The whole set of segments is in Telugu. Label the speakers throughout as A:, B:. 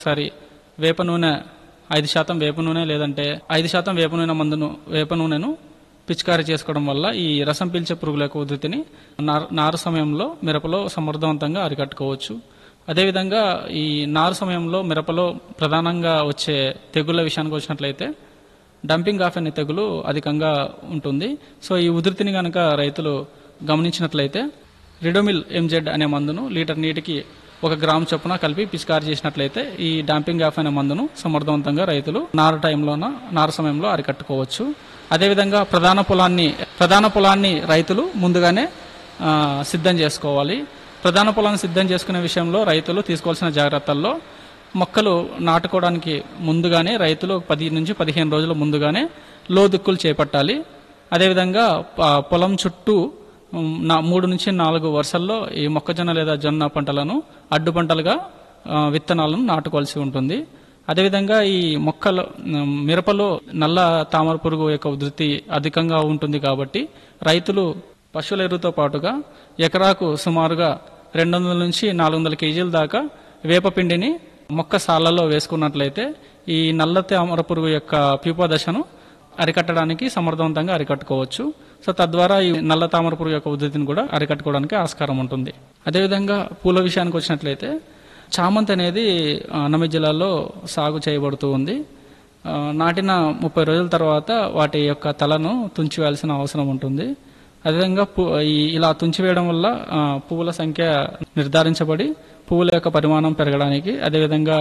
A: సరే వేప నూనె ఐదు శాతం వేప నూనె లేదంటే ఐదు శాతం వేప నూనె మందును వేప నూనెను పిచికారీ చేసుకోవడం వల్ల ఈ రసం పీల్చే పురుగుల యొక్క ఉధృతిని నారు నారు సమయంలో మిరపలో సమర్థవంతంగా అరికట్టుకోవచ్చు అదేవిధంగా ఈ నారు సమయంలో మిరపలో ప్రధానంగా వచ్చే తెగుళ్ళ విషయానికి వచ్చినట్లయితే డంపింగ్ ఆఫ్ అనే తెగులు అధికంగా ఉంటుంది సో ఈ ఉధృతిని కనుక రైతులు గమనించినట్లయితే రిడోమిల్ ఎంజెడ్ అనే మందును లీటర్ నీటికి ఒక గ్రాము చొప్పున కలిపి పిచికారి చేసినట్లయితే ఈ డాంపింగ్ ఆఫ్ అనే మందును సమర్థవంతంగా రైతులు నారు టైంలోన నారు సమయంలో అరికట్టుకోవచ్చు అదేవిధంగా ప్రధాన పొలాన్ని ప్రధాన పొలాన్ని రైతులు ముందుగానే ఆ, సిద్ధం చేసుకోవాలి ప్రధాన పొలాన్ని సిద్ధం చేసుకునే విషయంలో రైతులు తీసుకోవాల్సిన జాగ్రత్తల్లో మొక్కలు నాటుకోవడానికి ముందుగానే రైతులు పది నుంచి పదిహేను రోజుల ముందుగానే లోదుక్కులు చేపట్టాలి అదేవిధంగా ప- పొలం చుట్టూ ఉమ్, నా మూడు నుంచి నాలుగు వరుసల్లో ఈ మొక్కజొన్న లేదా జొన్న పంటలను అడ్డు పంటలుగా ఆ, విత్తనాలను నాటుకోవాల్సి ఉంటుంది అదేవిధంగా ఈ మొక్కలు ఉమ్, మిరపలో నల్ల తామర పురుగు యొక్క ఉధృతి అధికంగా ఉంటుంది కాబట్టి రైతులు పశువుల ఎరువుతో పాటుగా ఎకరాకు సుమారుగా రెండు వందల నుంచి నాలుగు వందల కేజీల దాకా వేపపిండిని మొక్క సాళ్లలో వేసుకున్నట్లయితే ఈ నల్ల తామర పురుగు యొక్క ప్యూపా దశను అరికట్టడానికి సమర్థవంతంగా అరికట్టుకోవచ్చు సో తద్వారా ఈ నల్ల తామర పురుగు యొక్క ఉధృతిని కూడా అరికట్టుకోవడానికి ఆస్కారం ఉంటుంది అదేవిధంగా పూల విషయానికి వచ్చినట్లయితే చామంతి అనేది ఆ, అన్నమయ్య జిల్లాలో సాగు చేయబడుతూ ఉంది ఆ, నాటిన ముప్పై రోజుల తర్వాత వాటి యొక్క తలను తుంచివేయాల్సిన అవసరం ఉంటుంది అదేవిధంగా పు- ఈ ఇలా తుంచివేయడం వల్ల ఆ, పువ్వుల సంఖ్య నిర్ధారించబడి పువ్వుల యొక్క పరిమాణం పెరగడానికి అదేవిధంగా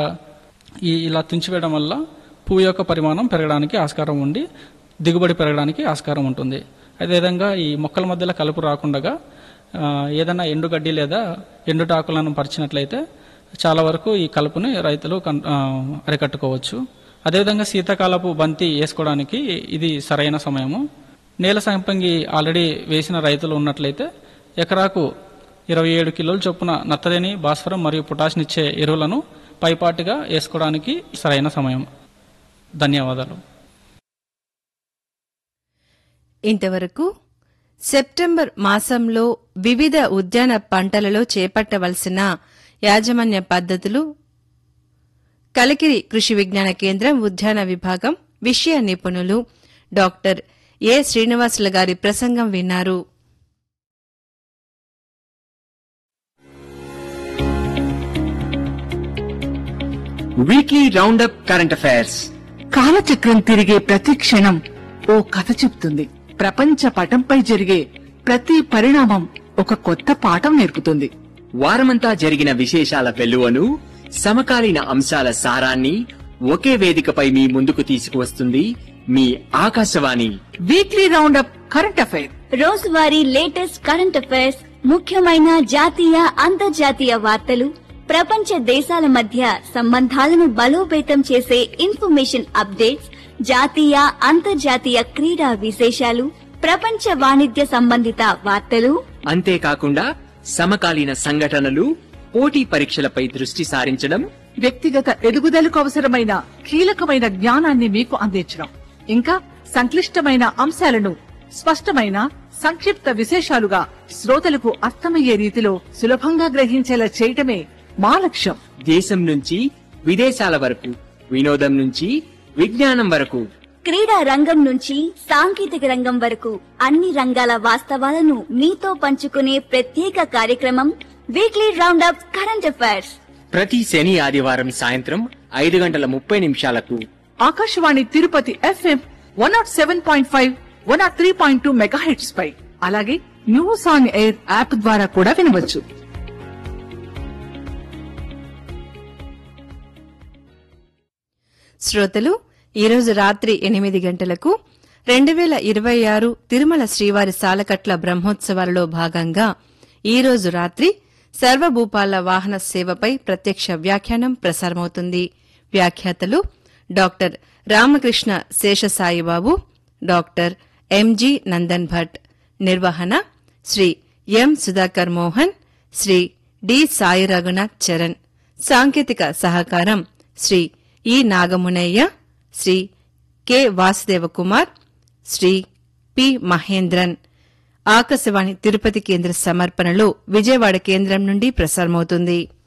A: ఈ ఇలా తుంచివేయడం వల్ల పువ్వు యొక్క పరిమాణం పెరగడానికి ఆస్కారం ఉండి దిగుబడి పెరగడానికి ఆస్కారం ఉంటుంది అదేవిధంగా ఈ మొక్కల మధ్యలో కలుపు రాకుండా ఆ, ఏదైనా ఎండుగడ్డి లేదా ఎండుటాకులను పరిచినట్లయితే చాలా వరకు ఈ కలుపుని రైతులు కన్- ఆ, అరికట్టుకోవచ్చు అదేవిధంగా శీతాకాలపు బంతి వేసుకోవడానికి ఇది సరైన సమయము నేల సంపంగి ఆల్రెడీ వేసిన రైతులు ఉన్నట్లయితే ఎకరాకు ఇరవై ఏడు కిలోల చొప్పున నత్తదేని భాస్వరం మరియు పొటాషినిచ్చే ఎరువులను పైపాటుగా వేసుకోవడానికి సరైన సమయం ధన్యవాదాలు
B: ఇంతవరకు సెప్టెంబర్ మాసంలో వివిధ ఉద్యాన పంటలలో చేపట్టవలసిన యాజమాన్య పద్ధతులు కలికిరి కృషి విజ్ఞాన కేంద్రం ఉద్యాన విభాగం విషయ నిపుణులు డాక్టర్ ఏ శ్రీనివాసుల గారి ప్రసంగం విన్నారు
C: వీక్లీ రౌండప్ కరెంట్ అఫైర్స్
D: కాలచక్రం తిరిగే ప్రతి క్షణం ఓ కథ చెప్తుంది ప్రపంచ పటంపై జరిగే ప్రతి పరిణామం ఒక కొత్త పాఠం నేర్పుతుంది
C: వారమంతా జరిగిన విశేషాల వెలువను సమకాలీన అంశాల సారాన్ని ఒకే వేదికపై మీ ముందుకు తీసుకువస్తుంది మీ Akashvani
D: weekly roundup current affair
E: రోజువారీ లేటెస్ట్ కరెంట్ అఫైర్స్ ముఖ్యమైన జాతీయ అంతర్జాతీయ వార్తలు ప్రపంచ దేశాల మధ్య సంబంధాలను బలోపేతం చేసే ఇన్ఫర్మేషన్ అప్డేట్స్ జాతీయ అంతర్జాతీయ క్రీడా విశేషాలు ప్రపంచ వాణిజ్య సంబంధిత వార్తలు
C: అంతేకాకుండా సమకాలీన సంఘటనలు పోటీ పరీక్షలపై దృష్టి సారించడం
D: వ్యక్తిగత ఎదుగుదలకు అవసరమైన కీలకమైన జ్ఞానాన్ని మీకు అందించడం ఇంకా సంక్లిష్టమైన అంశాలను స్పష్టమైన సంక్షిప్త విశేషాలుగా శ్రోతలకు అర్థమయ్యే రీతిలో సులభంగా గ్రహించేలా చేయటమే మా లక్ష్యం
C: దేశం నుంచి విదేశాల వరకు వినోదం నుంచి విజ్ఞానం వరకు
E: క్రీడా రంగం నుంచి సాంకేతిక రంగం వరకు అన్ని రంగాల వాస్తవాలను మీతో పంచుకునే ప్రత్యేక కార్యక్రమం వీక్లీ రౌండప్ కరెంట్ అఫైర్స్
C: ప్రతి శని ఆదివారం సాయంత్రం ఐదు గంటల ముప్పై నిమిషాలకు
D: Akashvani Tirupati FM one not seven point five one not three point two megahertz పై అలాగే న్యూస్ ఆన్ ఎయిర్ యాప్ ద్వారా కూడా వినవచ్చు
B: శ్రోతలు ఈరోజు రాత్రి ఎనిమిది గంటలకు రెండు వేల ఇరవై ఆరు తిరుమల శ్రీవారి సాలకట్ల బ్రహ్మోత్సవాలలో భాగంగా ఈరోజు రాత్రి సర్వభూపాల వాహన సేవపై ప్రత్యక్ష వ్యాఖ్యానం ప్రసారమవుతుంది వ్యాఖ్యాతలు doctor Ramakrishna Seshasaibabu doctor MG Nandan Bhat నిర్వహణ శ్రీ ఎం సుధాకర్ మోహన్ శ్రీ డి సాయి రఘునాథ్ చరణ్ సాంకేతిక సహకారం Shri E Nagamunayya Shri K Vasudeva Kumar Shri P Mahendran Akashvani Tirupati కేంద్ర సమర్పణలో విజయవాడ కేంద్రం నుండి ప్రసారమవుతుంది